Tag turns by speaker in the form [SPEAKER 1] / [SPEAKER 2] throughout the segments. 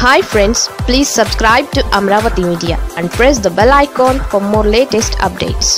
[SPEAKER 1] hi friends please subscribe to Amaravati media and press the bell icon for more latest updates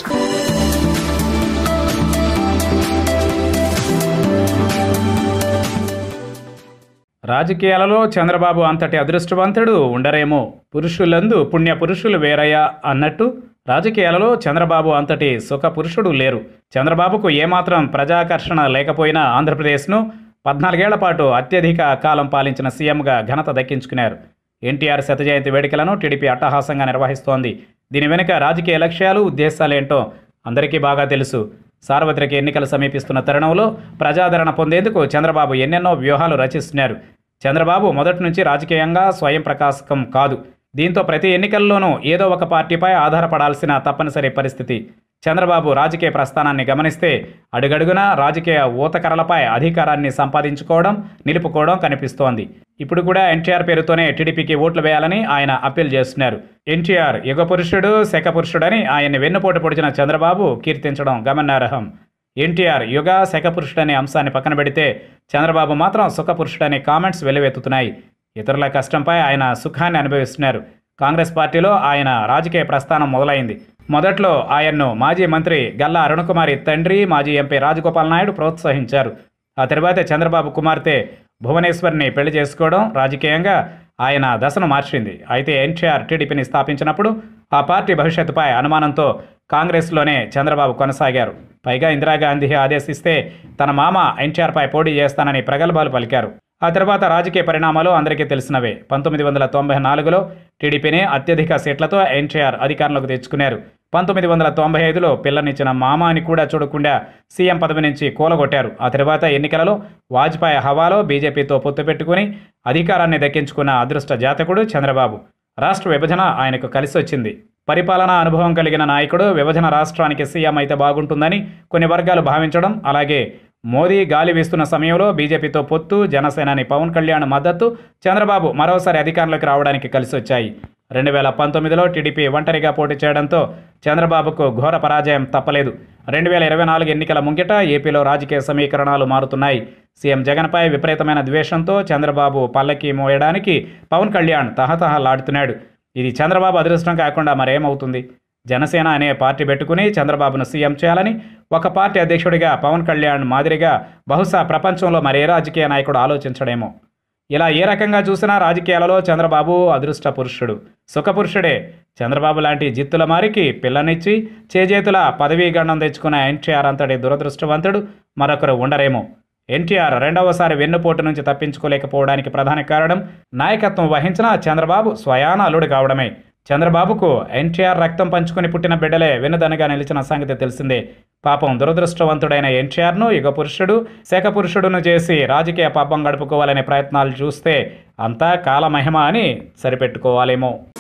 [SPEAKER 2] రాజకీయాలలో చంద్రబాబు అంతటి అదృష్టవంతుడు ఉండరేమో పురుషులందు పుణ్య పురుషులు వేరయ్యా అన్నట్టు రాజకీయాలలో చంద్రబాబు అంతటి సుఖ పురుషుడు లేరు చంద్రబాబుకు ఏమాత్రం ప్రజాకర్షణ లేకపోయినా ఆంధ్రప్రదేశ్ను పద్నాలుగేళ్ల పాటు అత్యధిక కాలం పాలించిన సీఎంగా ఘనత దక్కించుకున్నారు ఎన్టీఆర్ శత జయంతి వేడుకలను టీడీపీ అట్టహాసంగా నిర్వహిస్తోంది దీని వెనుక రాజకీయ లక్ష్యాలు ఉద్దేశాలేంటో అందరికీ బాగా తెలుసు సార్వత్రిక ఎన్నికలు సమీపిస్తున్న తరుణంలో ప్రజాదరణ పొందేందుకు చంద్రబాబు ఎన్నెన్నో వ్యూహాలు రచిస్తున్నారు చంద్రబాబు మొదటి నుంచి రాజకీయంగా స్వయం ప్రకాశకం కాదు దీంతో ప్రతి ఎన్నికల్లోనూ ఏదో ఒక పార్టీపై ఆధారపడాల్సిన తప్పనిసరి పరిస్థితి చంద్రబాబు రాజకీయ ప్రస్థానాన్ని గమనిస్తే అడుగడుగునా రాజకీయ ఊతకరలపై అధికారాన్ని సంపాదించుకోవడం నిలుపుకోవడం కనిపిస్తోంది ఇప్పుడు కూడా ఎన్టీఆర్ పేరుతోనే టీడీపీకి ఓట్లు వేయాలని ఆయన అప్పీల్ చేస్తున్నారు ఎన్టీఆర్ యుగ పురుషుడు శక పురుషుడని ఆయన్ని వెన్నుపోటు పొడిచిన చంద్రబాబు కీర్తించడం గమనార్హం ఎన్టీఆర్ యుగ శక పురుషుడనే అంశాన్ని పక్కన పెడితే చంద్రబాబు మాత్రం సుఖ పురుషుడనే కామెంట్స్ వెల్లువెత్తుతున్నాయి ఇతరుల కష్టంపై ఆయన సుఖాన్ని అనుభవిస్తున్నారు కాంగ్రెస్ పార్టీలో ఆయన రాజకీయ ప్రస్థానం మొదలైంది మొదట్లో ఆయన్ను మాజీ మంత్రి గల్లా అరుణకుమారి తండ్రి మాజీ ఎంపీ రాజగోపాల్ నాయుడు ప్రోత్సహించారు ఆ తర్వాత చంద్రబాబు కుమార్తె భువనేశ్వర్ని పెళ్లి చేసుకోవడం రాజకీయంగా ఆయన దశను మార్చింది అయితే ఎన్టీఆర్ టీడీపీని స్థాపించినప్పుడు ఆ పార్టీ భవిష్యత్తుపై అనుమానంతో కాంగ్రెస్లోనే చంద్రబాబు కొనసాగారు పైగా ఇందిరాగాంధీ ఆదేశిస్తే తన మామ ఎన్టీఆర్పై పోటీ చేస్తానని ప్రగల్భాలు పలికారు ఆ తర్వాత రాజకీయ పరిణామాలు అందరికీ తెలిసినవే పంతొమ్మిది వందల తొంభై నాలుగులో టీడీపీని అత్యధిక సీట్లతో ఎన్టీఆర్ అధికారంలోకి తెచ్చుకున్నారు పంతొమ్మిది వందల తొంభై ఐదులో పిల్లనిచ్చిన మామ అని కూడా చూడకుండా సీఎం పదవి నుంచి కూలగొట్టారు ఆ తర్వాత ఎన్నికలలో వాజ్పేయి హవాలో బీజేపీతో పొత్తు పెట్టుకుని అధికారాన్ని దక్కించుకున్న అదృష్ట జాతకుడు చంద్రబాబు రాష్ట్ర విభజన ఆయనకు కలిసి వచ్చింది పరిపాలనా అనుభవం కలిగిన నాయకుడు విభజన రాష్ట్రానికి సీఎం అయితే బాగుంటుందని కొన్ని వర్గాలు భావించడం అలాగే మోదీ గాలి వీస్తున్న సమయంలో బీజేపీతో పొత్తు జనసేనాని పవన్ కళ్యాణ్ మద్దతు చంద్రబాబు మరోసారి అధికారంలోకి రావడానికి కలిసి వచ్చాయి రెండు వేల పంతొమ్మిదిలో టీడీపీ ఒంటరిగా పోటీ చేయడంతో చంద్రబాబుకు ఘోర పరాజయం తప్పలేదు రెండు వేల ఇరవై నాలుగు ఎన్నికల ముంగిట ఏపీలో రాజకీయ సమీకరణాలు మారుతున్నాయి సీఎం జగన్పై విపరీతమైన ద్వేషంతో చంద్రబాబు పల్లకి మోయడానికి పవన్ కళ్యాణ్ తహతహలాడుతున్నాడు ఇది చంద్రబాబు అదృష్టం కాకుండా మరేమవుతుంది జనసేన అనే పార్టీ పెట్టుకుని చంద్రబాబును సీఎం చేయాలని ఒక పార్టీ అధ్యక్షుడిగా పవన్ కళ్యాణ్ మాదిరిగా బహుశా ప్రపంచంలో మరే రాజకీయ నాయకుడు ఆలోచించడేమో ఇలా ఏ రకంగా చూసినా రాజకీయాలలో చంద్రబాబు అదృష్ట పురుషుడు సుఖపురుషుడే చంద్రబాబు లాంటి జిత్తుల మారికి పిల్లనిచ్చి చేజేతుల పదవీ గండం తెచ్చుకున్న ఎన్టీఆర్ అంతటి దురదృష్టవంతుడు మరొకరు ఉండరేమో ఎన్టీఆర్ రెండవసారి వెన్నుపోటు నుంచి తప్పించుకోలేకపోవడానికి ప్రధాన కారణం నాయకత్వం వహించిన చంద్రబాబు స్వయాన అల్లుడు కావడమే చంద్రబాబుకు ఎన్టీఆర్ రక్తం పంచుకుని పుట్టిన బిడ్డలే వెన్నుదనగా నిలిచిన సంగతి తెలిసిందే పాపం దురదృష్టవంతుడైన ఎన్టీఆర్ను యుగ పురుషుడు శక పురుషుడును చేసి రాజకీయ పాపం గడుపుకోవాలనే ప్రయత్నాలు చూస్తే అంతా కాలమహిమ అని సరిపెట్టుకోవాలేమో